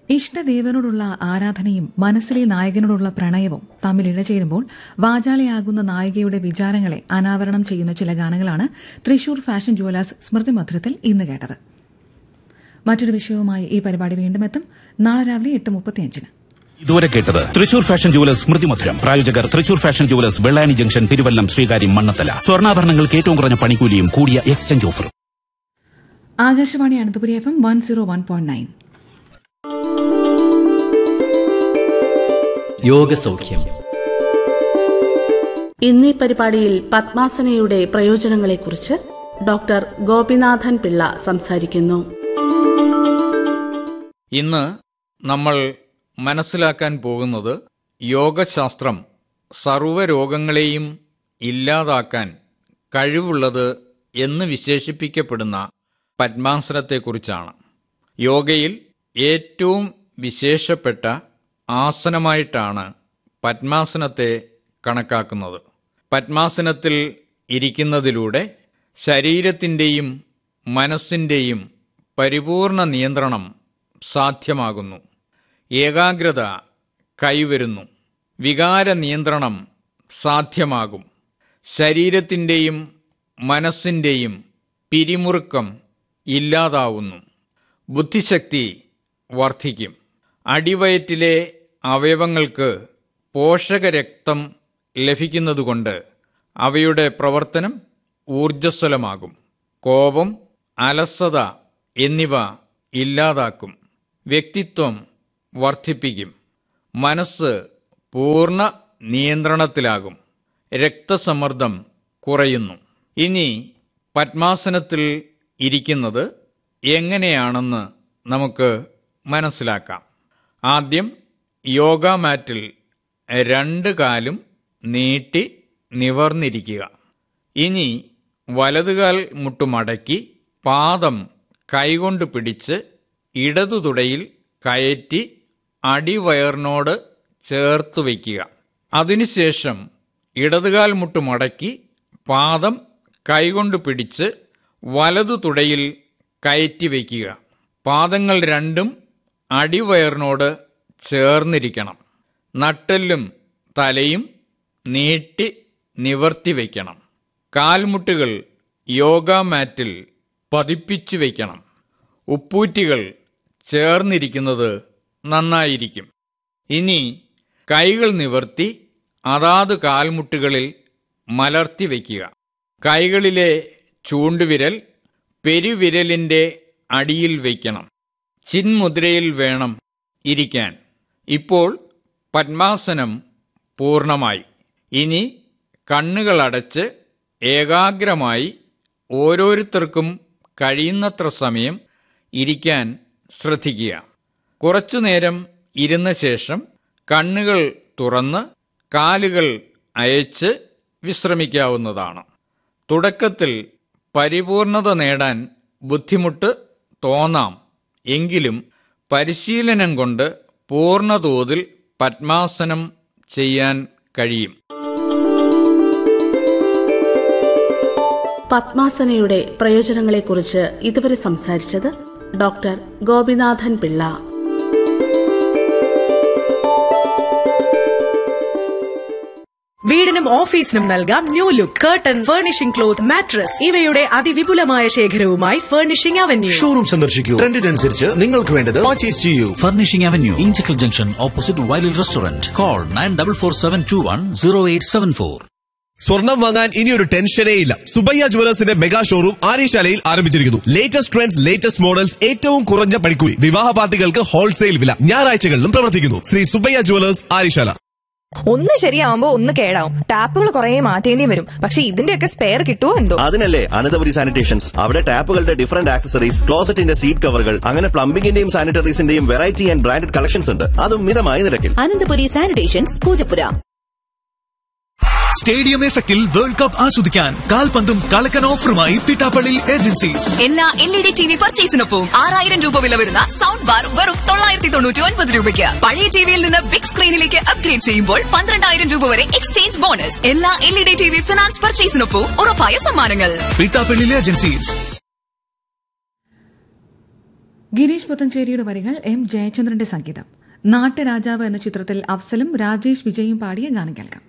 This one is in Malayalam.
ഇഷ്ടദേവനോടുള്ള ആരാധനയും മനസ്സിലെ നായകനോടുള്ള പ്രണയവും തമ്മിൽ ഇഴചേരുമ്പോൾ വാചാലയാകുന്ന നായികയുടെ വിചാരങ്ങളെ അനാവരണം ചെയ്യുന്ന ചില ഗാനങ്ങളാണ് തൃശൂർ ഫാഷൻ ജുവലേഴ്സ് സ്മൃതി മധുരത്തിൽ ഇന്ന് കേട്ടത് മറ്റൊരു വിഷയവുമായി ഈ പരിപാടി വീണ്ടും എത്തും നാളെ രാവിലെ എട്ട് മുപ്പത്തിയഞ്ചിന് ഇതുവരെ കേട്ടത് തൃശൂർ ഫാഷൻ ജുവലേഴ്സ് സ്മൃതി മധുരം പ്രായോജകർ Thrissur fashion jewellers Vellani junction Thiruvallam Sreekaryam Mannanthala സ്വർണ്ണാഭരണങ്ങൾക്ക് ഏറ്റവും കുറഞ്ഞ പണിക്കൂലിയും കൂടിയ എക്സ്ചേഞ്ച് ഓഫറും Akashvani Ananthapuri F M one zero one point nine Yogasaukhyam ഇന്നീ പരിപാടിയിൽ പത്മാസനയുടെ പ്രയോജനങ്ങളെക്കുറിച്ച് ഡോക്ടർ ഗോപിനാഥൻ പിള്ള സംസാരിക്കുന്നു ഇന്ന് നമ്മൾ മനസ്സിലാക്കാൻ പോകുന്നത് യോഗശാസ്ത്രം സർവ്വരോഗങ്ങളെയും ഇല്ലാതാക്കാൻ കഴിവുള്ളത് എന്ന് വിശേഷിപ്പിക്കപ്പെടുന്ന പത്മാസനത്തെക്കുറിച്ചാണ് യോഗയിൽ ഏറ്റവും വിശേഷപ്പെട്ട ആസനമായിട്ടാണ് പത്മാസനത്തെ കണക്കാക്കുന്നത് പത്മാസനത്തിൽ ഇരിക്കുന്നതിലൂടെ ശരീരത്തിൻ്റെയും മനസ്സിൻ്റെയും പരിപൂർണ നിയന്ത്രണം സാധ്യമാകുന്നു ഏകാഗ്രത കൈവരുന്നു വികാര നിയന്ത്രണം സാധ്യമാകും ശരീരത്തിൻ്റെയും മനസ്സിൻ്റെയും പിരിമുറുക്കം ഇല്ലാതാവുന്നു ബുദ്ധിശക്തി വർദ്ധിക്കും അടിവയറ്റിലെ അവയവങ്ങൾക്ക് പോഷകരക്തം ലഭിക്കുന്നതുകൊണ്ട് അവയുടെ പ്രവർത്തനം ഊർജ്ജസ്വലമാകും കോപം അലസത എന്നിവ ഇല്ലാതാക്കും വ്യക്തിത്വം വർദ്ധിപ്പിക്കും മനസ്സ് പൂർണ്ണ നിയന്ത്രണത്തിലാകും രക്തസമ്മർദ്ദം കുറയുന്നു ഇനി പത്മാസനത്തിൽ ഇരിക്കുന്നത് എങ്ങനെയാണെന്ന് നമുക്ക് മനസ്സിലാക്കാം ആദ്യം യോഗ മാറ്റിൽ രണ്ട് കാലും നീട്ടി നിവർന്നിരിക്കുക ഇനി വലതുകാൽ മുട്ടുമടക്കി പാദം കൈകൊണ്ട് പിടിച്ച് ഇടതു തുടയിൽ കയറ്റി അടിവയറിനോട് ചേർത്ത് വയ്ക്കുക അതിനുശേഷം ഇടതുകാൽ മുട്ട് മടക്കി പാദം കൈകൊണ്ട് പിടിച്ച് വലതു തുടയിൽ കയറ്റി വയ്ക്കുക പാദങ്ങൾ രണ്ടും അടിവയറിനോട് ചേർന്നിരിക്കണം നട്ടെല്ലും തലയും നീട്ടി നിവർത്തി വയ്ക്കണം കാൽമുട്ടുകൾ യോഗ മാറ്റിൽ പതിപ്പിച്ചു വയ്ക്കണം ഉപ്പൂറ്റികൾ ചേർന്നിരിക്കുന്നത് നന്നായിരിക്കും ഇനി കൈകൾ നിവർത്തി അതാത് കാൽമുട്ടുകളിൽ മലർത്തി വയ്ക്കുക കൈകളിലെ ചൂണ്ടുവിരൽ പെരുവിരലിൻ്റെ അടിയിൽ വയ്ക്കണം ചിന്മുദ്രയിൽ വേണം ഇരിക്കാൻ ഇപ്പോൾ പത്മാസനം പൂർണ്ണമായി ഇനി കണ്ണുകളടച്ച് ഏകാഗ്രമായി ഓരോരുത്തർക്കും കഴിയുന്നത്ര സമയം ഇരിക്കാൻ ശ്രദ്ധിക്കുക കുറച്ചുനേരം ഇരുന്ന ശേഷം കണ്ണുകൾ തുറന്ന് കാലുകൾ അയച്ച് വിശ്രമിക്കാവുന്നതാണ് തുടക്കത്തിൽ പരിപൂർണത നേടാൻ ബുദ്ധിമുട്ട് തോന്നാം എങ്കിലും പരിശീലനം കൊണ്ട് പൂർണ്ണതോതിൽ പത്മാസനം ചെയ്യാൻ കഴിയും പത്മാസനയുടെ പ്രയോജനങ്ങളെക്കുറിച്ച് ഇതുവരെ സംസാരിച്ചത് ഡോക്ടർ ഗോപിനാഥൻ പിള്ള വീടിനും ഓഫീസിനും നൽകാം new look curtain furnishing cloth mattress ഇവയുടെ അതിവിപുലമായ ശേഖരവുമായി ഫർണിഷിംഗ് അവന്യൂ ഷോറൂം സന്ദർശിക്കൂ ട്രെൻഡിനനുസരിച്ച് നിങ്ങൾക്ക് വേണ്ടത് പർച്ചേസ് ചെയ്യൂ Furnishing Avenue, Inchicle Junction, opposite Wiley Restaurant. Call 9447210874. സ്വർണം വാങ്ങാൻ ഇനി ഒരു ടെൻഷനേ ഇല്ല സുബയ്യ ജുവലേഴ്സിന്റെ മെഗാ ഷോറൂം ആര്യശാലയിൽ ആരംഭിച്ചിരിക്കുന്നു ലേറ്റസ്റ്റ് ട്രെൻഡ്സ് ലേറ്റസ്റ്റ് മോഡൽസ് ഏറ്റവും കുറഞ്ഞ പണിക്കൂലി വിവാഹ പാർട്ടികൾക്ക് ഹോൾസെയിൽ വില ഞായറാഴ്ചകളിലും പ്രവർത്തിക്കുന്നു ശ്രീ സുബയ്യ ജുവലേഴ്സ് ആര്യശാല ഒന്ന് ശരിയാവുമ്പോ ഒന്ന് കേടാവും ടാപ്പുകൾ കുറെ മാറ്റേണ്ടി വരും പക്ഷെ ഇതിന്റെയൊക്കെ സ്പെയർ കിട്ടുമോ എന്തോ അതിനല്ലേ അനന്തപുരി സാനിറ്റേഷൻസ് അവിടെ ടാപ്പുകളുടെ ഡിഫറന്റ് ആക്സസറീസ് ക്ലോസറ്റിന്റെ സീറ്റ് കവറുകൾ അങ്ങനെ പ്ലംബിംഗിന്റെയും സാനിറ്ററീസിന്റെയും വെറൈറ്റി ആൻഡ് ബ്രാൻഡഡ് കളക്ഷൻസ് ഉണ്ട് അതും മിതമായ നിരക്കിൽ അനന്തപുരി സാനിറ്റേഷൻസ് പൂജപ്പുര സ്റ്റേഡിയം എഫക്റ്റിൽ വേൾഡ് കപ്പ് ആസ്വദിക്കാൻ കാൽപന്തും കളക്കൻ ഓഫറുമായി പിട്ടാപ്പള്ളി ഏജൻസീസ് എല്ലാ L E D T V പർച്ചേസിനൊപ്പം ആറായിരം രൂപ വില വരുന്ന സൗണ്ട് ബാർ വെറും തൊള്ളായിരത്തി തൊണ്ണൂറ്റി ഒൻപത് രൂപയ്ക്ക് പഴയ ടിവിയിൽ നിന്ന് ബിഗ് സ്ക്രീനിലേക്ക് അപ്ഗ്രേഡ് ചെയ്യുമ്പോൾ പന്ത്രണ്ടായിരം രൂപ വരെ എക്സ്ചേഞ്ച് ബോണസ് എല്ലാ L E D T V finance പർച്ചേസിനൊപ്പം ഉറപ്പായ സമ്മാനങ്ങൾ പിട്ടാപ്പള്ളി ഏജൻസീസ് ഗിരീഷ് പുത്തഞ്ചേരിയുടെ വരികൾ എം ജയചന്ദ്രന്റെ സംഗീതം നാട്ടുരാജാവ് എന്ന ചിത്രത്തിൽ അഫ്സലും രാജേഷ് വിജയും പാടിയ ഗാനം കേൾക്കാം